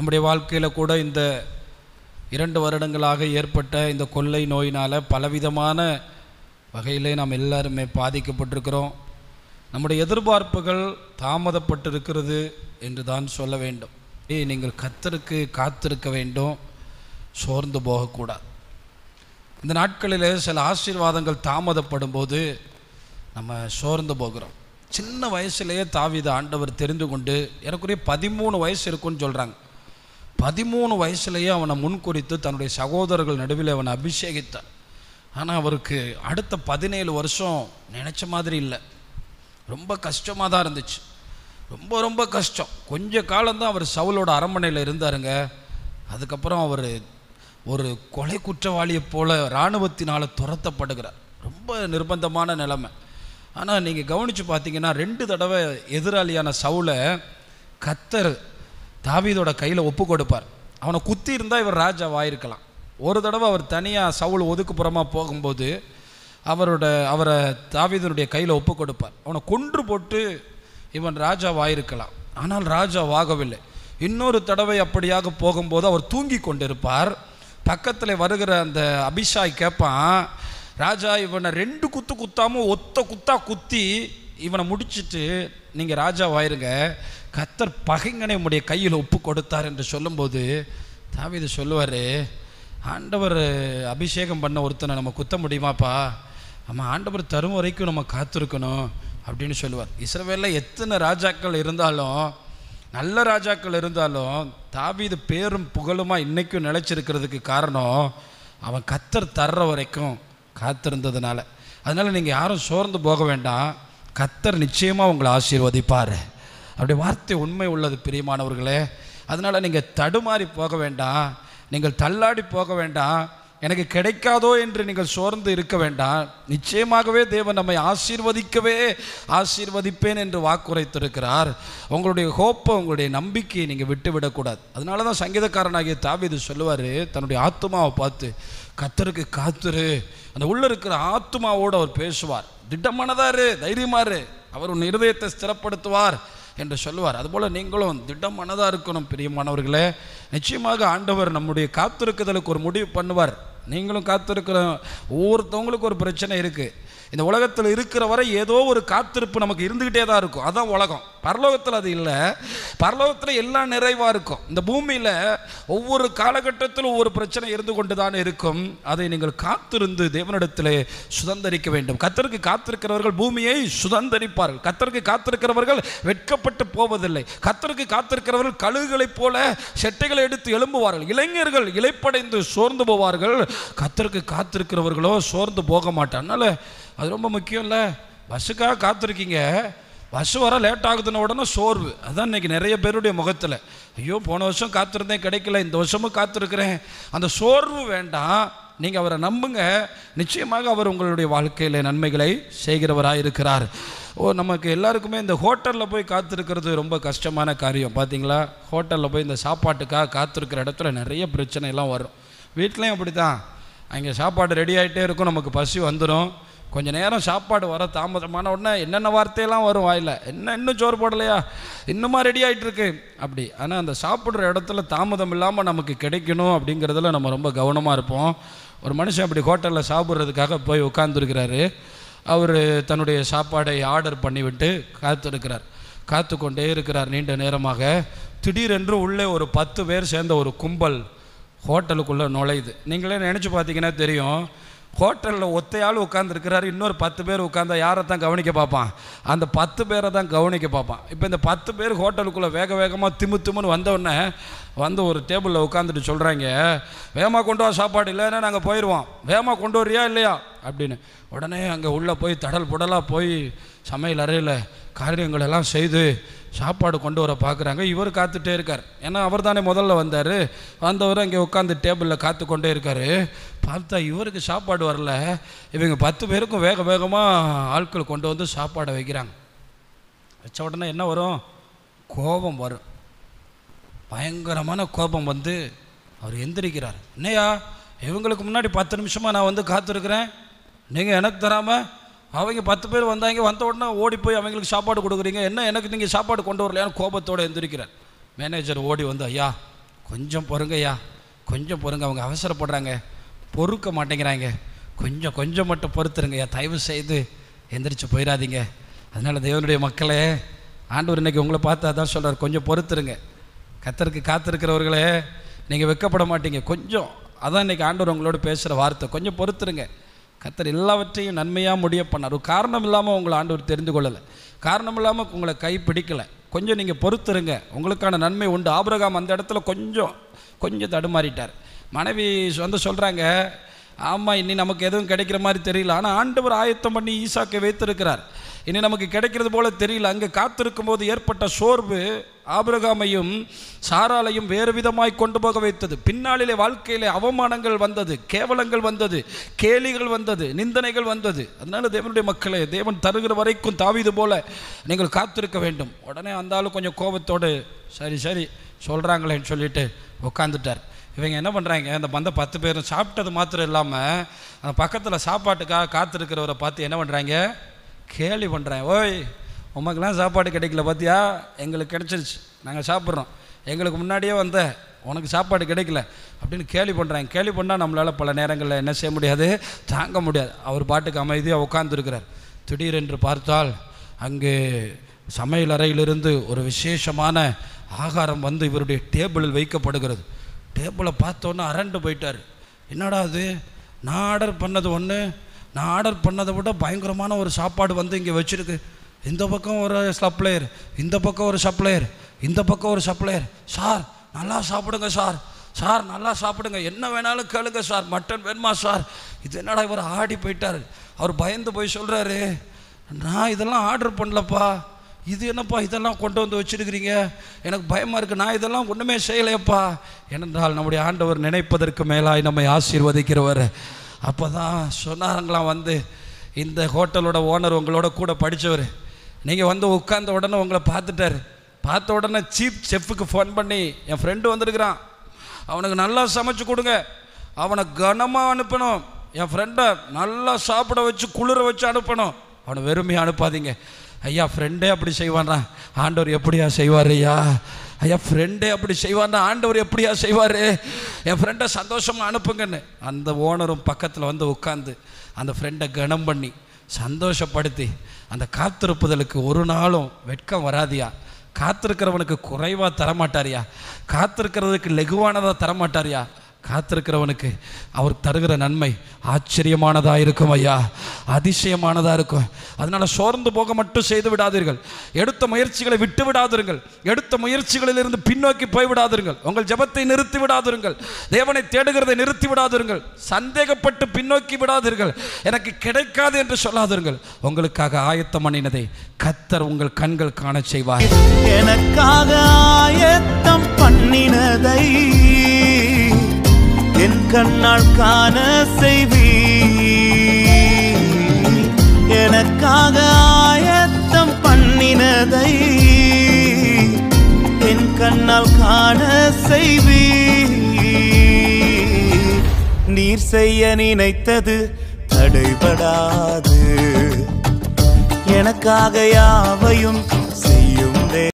நம்முடைய வாழ்க்கையில் கூட இந்த இரண்டு வருடங்களாக ஏற்பட்ட இந்த கொள்ளை நோயினால் பலவிதமான வகையிலே நாம் எல்லாருமே பாதிக்கப்பட்டிருக்கிறோம் நம்முடைய எதிர்பார்ப்புகள் தாமதப்பட்டிருக்கிறது என்று தான் சொல்ல வேண்டும் ஏய் நீங்கள் கத்தருக்கு காத்திருக்க வேண்டும் சோர்ந்து போகக்கூடாது இந்த நாட்களில் சில ஆசீர்வாதங்கள் தாமதப்படும் போது நம்ம சோர்ந்து போகிறோம் சின்ன வயசுலேயே தாவீது ஆண்டவர் தெரிந்து கொண்டு எனக்குரிய பதிமூணு வயசு இருக்குன்னு சொல்கிறாங்க பதிமூணு வயசுலேயே அவனை முன்குறித்து தன்னுடைய சகோதரர்கள் நடுவில் அவனை அபிஷேகித்தான் ஆனால் அவருக்கு அடுத்த பதினேழு வருஷம் நினச்ச மாதிரி இல்லை ரொம்ப கஷ்டமாக தான் இருந்துச்சு ரொம்ப ரொம்ப கஷ்டம் கொஞ்ச காலம்தான் அவர் சவுலோட அரண்மனையில் இருந்தாருங்க அதுக்கப்புறம் அவர் ஒரு கொலை குற்றவாளியைப் போல இராணுவத்தினால் துரத்தப்படுகிறார் ரொம்ப நிர்பந்தமான நிலைமை ஆனால் நீங்கள் கவனித்து பார்த்தீங்கன்னா ரெண்டு தடவை எதிராளியான சவுலை கத்தர் தாவீதோட கையில் ஒப்பு கொடுப்பார் அவனை குத்தி இருந்தால் இவர் ராஜாவாயிருக்கலாம் ஒரு தடவை அவர் தனியாக சவுல் ஒதுக்குப்புறமாக போகும்போது அவரோட அவரை தாவீதனுடைய கையில் ஒப்பு கொடுப்பார் அவனை கொன்று போட்டு இவன் ராஜாவாயிருக்கலாம் ஆனால் ராஜாவாகவில்லை இன்னொரு தடவை அப்படியாக போகும்போது அவர் தூங்கி கொண்டிருப்பார் பக்கத்தில் வருகிற அந்த அபிஷாய் கேட்பான் ராஜா இவனை ரெண்டு குத்து குத்தாம ஒத்த குத்தா குத்தி இவனை முடிச்சிட்டு நீங்கள் ராஜாவாயிருங்க கத்தர் பகைங்கனை உம்முடைய கையில் ஒப்பு கொடுத்தார் என்று சொல்லும்போது தாவீது சொல்லுவார் ஆண்டவர் அபிஷேகம் பண்ண ஒருத்தனை நம்ம குத்த முடியுமாப்பா ஆமாம் ஆண்டவர் தரும் வரைக்கும் நம்ம காத்திருக்கணும் அப்படின்னு சொல்லுவார் இஸ்ரவேலில் எத்தனை ராஜாக்கள் இருந்தாலும் நல்ல ராஜாக்கள் இருந்தாலும் தாவீது பேரும் புகழுமா இன்னைக்கும் நிலைச்சிருக்கிறதுக்கு காரணம் அவன் கத்தர் தர்ற வரைக்கும் காத்திருந்ததுனால அதனால் நீங்கள் யாரும் சோர்ந்து போக வேண்டாம் கத்தர் நிச்சயமாக உங்களை ஆசீர்வதிப்பார் அப்படி வார்த்தை உண்மை உள்ளது பிரியமானவர்களே அதனால் நீங்கள் தடுமாறி போக வேண்டாம் நீங்கள் தள்ளாடி போக வேண்டாம் எனக்கு கிடைக்காதோ என்று நீங்கள் சோர்ந்து இருக்க வேண்டாம் நிச்சயமாகவே தேவன் நம்மை ஆசீர்வதிக்கவே ஆசீர்வதிப்பேன் என்று வாக்குரைத்திருக்கிறார் உங்களுடைய ஹோப்பை உங்களுடைய நம்பிக்கையை நீங்கள் விட்டு விடக்கூடாது அதனால தான் சங்கீதக்காரனாகிய தாவீது சொல்லுவார் தன்னுடைய ஆத்மாவை பார்த்து கத்தருக்கு காத்துரு அந்த உள்ள இருக்கிற ஆத்மாவோடு அவர் பேசுவார் திட்டமானதாரு தைரியமாரு அவர் உன் இருதயத்தை ஸ்திரப்படுத்துவார் என்று சொல்லுவார் அதுபோல் நீங்களும் திட்டம் மனதாக இருக்கணும் பிரியமானவர்களே நிச்சயமாக ஆண்டவர் நம்முடைய காத்திருக்குதலுக்கு ஒரு முடிவு பண்ணுவார் நீங்களும் காத்திருக்கிற ஒவ்வொருத்தவங்களுக்கு ஒரு பிரச்சனை இருக்குது இந்த உலகத்தில் இருக்கிற வரை ஏதோ ஒரு காத்திருப்பு நமக்கு இருந்துக்கிட்டே தான் இருக்கும் அதான் உலகம் பரலோகத்தில் அது இல்லை பரலோகத்தில் எல்லாம் நிறைவாக இருக்கும் இந்த பூமியில் ஒவ்வொரு காலகட்டத்திலும் ஒவ்வொரு பிரச்சனை இருந்து கொண்டு தான் இருக்கும் அதை நீங்கள் காத்திருந்து தேவனிடத்தில் சுதந்தரிக்க வேண்டும் கத்தருக்கு காத்திருக்கிறவர்கள் பூமியை சுதந்தரிப்பார்கள் கத்தருக்கு காத்திருக்கிறவர்கள் வெட்கப்பட்டு போவதில்லை கத்தருக்கு காத்திருக்கிறவர்கள் கழுகுகளைப் போல செட்டைகளை எடுத்து எழும்புவார்கள் இளைஞர்கள் இலைப்படைந்து சோர்ந்து போவார்கள் கத்தருக்கு காத்திருக்கிறவர்களோ சோர்ந்து போக மாட்டார் அதனால் அது ரொம்ப முக்கியம் இல்லை பஸ்ஸுக்காக காத்திருக்கீங்க பஸ் வர லேட் ஆகுதுன்னு உடனே சோர்வு அதான் இன்னைக்கு நிறைய பேருடைய முகத்தில் ஐயோ போன வருஷம் காத்திருந்தேன் கிடைக்கல இந்த வருஷமும் காத்திருக்கிறேன் அந்த சோர்வு வேண்டாம் நீங்கள் அவரை நம்புங்க நிச்சயமாக அவர் உங்களுடைய வாழ்க்கையில் நன்மைகளை செய்கிறவராக இருக்கிறார் ஓ நமக்கு எல்லாருக்குமே இந்த ஹோட்டலில் போய் காத்திருக்கிறது ரொம்ப கஷ்டமான காரியம் பார்த்தீங்களா ஹோட்டலில் போய் இந்த சாப்பாட்டுக்காக காத்திருக்கிற இடத்துல நிறைய பிரச்சனை எல்லாம் வரும் வீட்லேயும் அப்படி தான் அங்கே சாப்பாடு ரெடி ஆகிட்டே இருக்கும் நமக்கு பசி வந்துடும் கொஞ்ச நேரம் சாப்பாடு வர தாமதமான உடனே என்னென்ன வார்த்தையெல்லாம் வரும் வாயில் என்ன இன்னும் சோறு போடலையா இன்னுமா ரெடி ஆகிட்டு இருக்கு அப்படி ஆனால் அந்த சாப்பிட்ற இடத்துல தாமதம் இல்லாமல் நமக்கு கிடைக்கணும் அப்படிங்கிறதுல நம்ம ரொம்ப கவனமாக இருப்போம் ஒரு மனுஷன் அப்படி ஹோட்டலில் சாப்பிட்றதுக்காக போய் உட்காந்துருக்கிறாரு அவர் தன்னுடைய சாப்பாடை ஆர்டர் பண்ணிவிட்டு காத்திருக்கிறார் காத்து கொண்டே இருக்கிறார் நீண்ட நேரமாக திடீரென்று உள்ளே ஒரு பத்து பேர் சேர்ந்த ஒரு கும்பல் ஹோட்டலுக்குள்ளே நுழையுது நீங்களே நினச்சி பார்த்தீங்கன்னா தெரியும் ஹோட்டலில் ஒத்தையாள் உட்காந்துருக்கிறாரு இன்னொரு பத்து பேர் உட்காந்தா யாரை தான் கவனிக்க பார்ப்பான் அந்த பத்து பேரை தான் கவனிக்க பார்ப்பான் இப்போ இந்த பத்து பேர் ஹோட்டலுக்குள்ளே வேக வேகமாக திமு திமுன்னு வந்தவுடனே வந்து ஒரு டேபிளில் உட்காந்துட்டு சொல்கிறாங்க வேகமாக கொண்டு வா சாப்பாடு இல்லைன்னா நாங்கள் போயிடுவோம் வேகமாக கொண்டு வரியா இல்லையா அப்படின்னு உடனே அங்கே உள்ளே போய் தடல் புடலாக போய் சமையல் அறையில் காரியங்கள் எல்லாம் செய்து சாப்பாடு கொண்டு வர பார்க்குறாங்க இவர் காத்துட்டே இருக்கார் ஏன்னா அவர் தானே முதல்ல வந்தார் வந்தவர் அங்கே உட்காந்து டேபிளில் காத்து கொண்டே இருக்கார் பார்த்தா இவருக்கு சாப்பாடு வரல இவங்க பத்து பேருக்கும் வேக வேகமாக ஆட்கள் கொண்டு வந்து சாப்பாடை வைக்கிறாங்க வச்ச உடனே என்ன வரும் கோபம் வரும் பயங்கரமான கோபம் வந்து அவர் எந்திரிக்கிறார் என்னையா இவங்களுக்கு முன்னாடி பத்து நிமிஷமாக நான் வந்து காத்திருக்கிறேன் நீங்கள் எனக்கு தராமல் அவங்க பத்து பேர் வந்தாங்க வந்த உடனே ஓடி போய் அவங்களுக்கு சாப்பாடு கொடுக்குறீங்க என்ன எனக்கு நீங்கள் சாப்பாடு கொண்டு வரலையான்னு கோபத்தோடு எந்திரிக்கிறார் மேனேஜர் ஓடி வந்து ஐயா கொஞ்சம் பொறுங்கய்யா கொஞ்சம் பொறுங்க அவங்க அவசரப்படுறாங்க பொறுக்க மாட்டேங்கிறாங்க கொஞ்சம் கொஞ்சம் மட்டும் பொறுத்துருங்கய்யா தயவு செய்து எந்திரிச்சு போயிடாதீங்க அதனால் தேவனுடைய மக்களே ஆண்டவர் இன்னைக்கு உங்களை பார்த்து அதான் சொல்கிறார் கொஞ்சம் பொறுத்துருங்க கத்தருக்கு காத்திருக்கிறவர்களே நீங்கள் வெக்கப்பட மாட்டீங்க கொஞ்சம் அதான் இன்னைக்கு ஆண்டவர் உங்களோட பேசுகிற வார்த்தை கொஞ்சம் பொறுத்துருங்க கத்தர் எல்லாவற்றையும் நன்மையாக முடிய பண்ணார் ஒரு காரணம் இல்லாமல் உங்களை ஆண்டவர் தெரிந்து கொள்ளலை காரணம் இல்லாமல் உங்களை கை பிடிக்கலை கொஞ்சம் நீங்கள் பொறுத்துருங்க உங்களுக்கான நன்மை உண்டு ஆபிரகாம் அந்த இடத்துல கொஞ்சம் கொஞ்சம் தடுமாறிட்டார் மனைவி வந்து சொல்கிறாங்க ஆமாம் இனி நமக்கு எதுவும் கிடைக்கிற மாதிரி தெரியல ஆனால் ஆண்டவர் ஆயத்தம் பண்ணி ஈசாக்கை வைத்திருக்கிறார் இனி நமக்கு கிடைக்கிறது போல தெரியல அங்கே காத்திருக்கும் போது ஏற்பட்ட சோர்வு ஆபிரகாமையும் சாராலையும் வேறு விதமாய் கொண்டு போக வைத்தது பின்னாளிலே வாழ்க்கையிலே அவமானங்கள் வந்தது கேவலங்கள் வந்தது கேலிகள் வந்தது நிந்தனைகள் வந்தது அதனால தேவனுடைய மக்களே தேவன் தருகிற வரைக்கும் தாவிது போல நீங்கள் காத்திருக்க வேண்டும் உடனே அந்தாலும் கொஞ்சம் கோபத்தோடு சரி சரி சொல்கிறாங்களேன்னு சொல்லிட்டு உட்காந்துட்டார் இவங்க என்ன பண்ணுறாங்க அந்த வந்த பத்து பேரும் சாப்பிட்டது மாத்திரம் இல்லாமல் அந்த பக்கத்தில் சாப்பாட்டுக்காக காத்திருக்கிறவரை பார்த்து என்ன பண்ணுறாங்க கேலி பண்ணுறேன் ஓய் உமக்கெல்லாம் சாப்பாடு கிடைக்கல பார்த்தியா எங்களுக்கு கிடைச்சிருச்சு நாங்கள் சாப்பிட்றோம் எங்களுக்கு முன்னாடியே வந்த உனக்கு சாப்பாடு கிடைக்கல அப்படின்னு கேலி பண்ணுறாங்க கேலி பண்ணால் நம்மளால் பல நேரங்களில் என்ன செய்ய முடியாது தாங்க முடியாது அவர் பாட்டுக்கு அமைதியாக உட்காந்துருக்கிறார் திடீரென்று பார்த்தால் அங்கே சமையல் அறையிலிருந்து ஒரு விசேஷமான ஆகாரம் வந்து இவருடைய டேபிளில் வைக்கப்படுகிறது டேபிளை பார்த்தோன்னே அரண்டு போயிட்டார் என்னடா அது நான் ஆர்டர் பண்ணது ஒன்று நான் ஆர்டர் பண்ணதை விட பயங்கரமான ஒரு சாப்பாடு வந்து இங்கே வச்சுருக்கு இந்த பக்கம் ஒரு சப்ளையர் இந்த பக்கம் ஒரு சப்ளையர் இந்த பக்கம் ஒரு சப்ளையர் சார் நல்லா சாப்பிடுங்க சார் சார் நல்லா சாப்பிடுங்க என்ன வேணாலும் கேளுங்க சார் மட்டன் வேணுமா சார் இது என்னடா இவர் ஆடி போயிட்டார் அவர் பயந்து போய் சொல்கிறாரு நான் இதெல்லாம் ஆர்டர் பண்ணலப்பா இது என்னப்பா இதெல்லாம் கொண்டு வந்து வச்சிருக்கிறீங்க எனக்கு பயமாக இருக்குது நான் இதெல்லாம் ஒன்றுமே செய்யலையப்பா ஏனென்றால் நம்முடைய ஆண்டவர் நினைப்பதற்கு மேலாய் நம்மை ஆசீர்வதிக்கிறவர் அப்போ தான் சொன்னாருங்களாம் வந்து இந்த ஹோட்டலோட ஓனர் உங்களோட கூட படித்தவர் நீங்கள் வந்து உட்கார்ந்த உடனே உங்களை பார்த்துட்டாரு பார்த்த உடனே சீப் செஃப்புக்கு ஃபோன் பண்ணி என் ஃப்ரெண்டு வந்திருக்கிறான் அவனுக்கு நல்லா சமைச்சு கொடுங்க அவனை கனமாக அனுப்பணும் என் ஃப்ரெண்டை நல்லா சாப்பிட வச்சு குளிர வச்சு அனுப்பணும் அவனை வெறுமையாக அனுப்பாதீங்க ஐயா ஃப்ரெண்டே அப்படி செய்வானா ஆண்டவர் எப்படியா செய்வார் ஐயா ஐயா ஃப்ரெண்டே அப்படி செய்வார்னா ஆண்டவர் எப்படியா செய்வார் என் ஃப்ரெண்டை சந்தோஷமாக அனுப்புங்கன்னு அந்த ஓனரும் பக்கத்தில் வந்து உட்காந்து அந்த ஃப்ரெண்டை கனம் பண்ணி சந்தோஷப்படுத்தி அந்த காத்திருப்புதலுக்கு ஒரு நாளும் வெட்கம் வராதியா காத்திருக்கிறவனுக்கு குறைவாக தரமாட்டாரியா காத்திருக்கிறதுக்கு லெகுவானதாக தரமாட்டாரியா காத்திருக்கிறவனுக்கு அவர் தருகிற நன்மை ஆச்சரியமானதாக இருக்கும் ஐயா அதிசயமானதாக இருக்கும் அதனால் சோர்ந்து போக மட்டும் செய்து விடாதீர்கள் எடுத்த முயற்சிகளை விட்டு விடாதீர்கள் எடுத்த முயற்சிகளிலிருந்து பின்னோக்கி போய் விடாதீர்கள் உங்கள் ஜெபத்தை நிறுத்தி விடாதீர்கள் தேவனை தேடுகிறதை நிறுத்தி விடாதீர்கள் சந்தேகப்பட்டு பின்னோக்கி விடாதீர்கள் எனக்கு கிடைக்காது என்று சொல்லாதீர்கள் உங்களுக்காக ஆயத்தம் பண்ணினதை கத்தர் உங்கள் கண்கள் காண செய்வார் எனக்காக ஆயத்தம் பண்ணினதை என் கண்ணால் காண செய்வி எனக்காக ஆயத்தம் பண்ணினதை என் கண்ணால் காண செய்வி நீர் செய்ய நினைத்தது தடைபடாது எனக்காக யாவையும்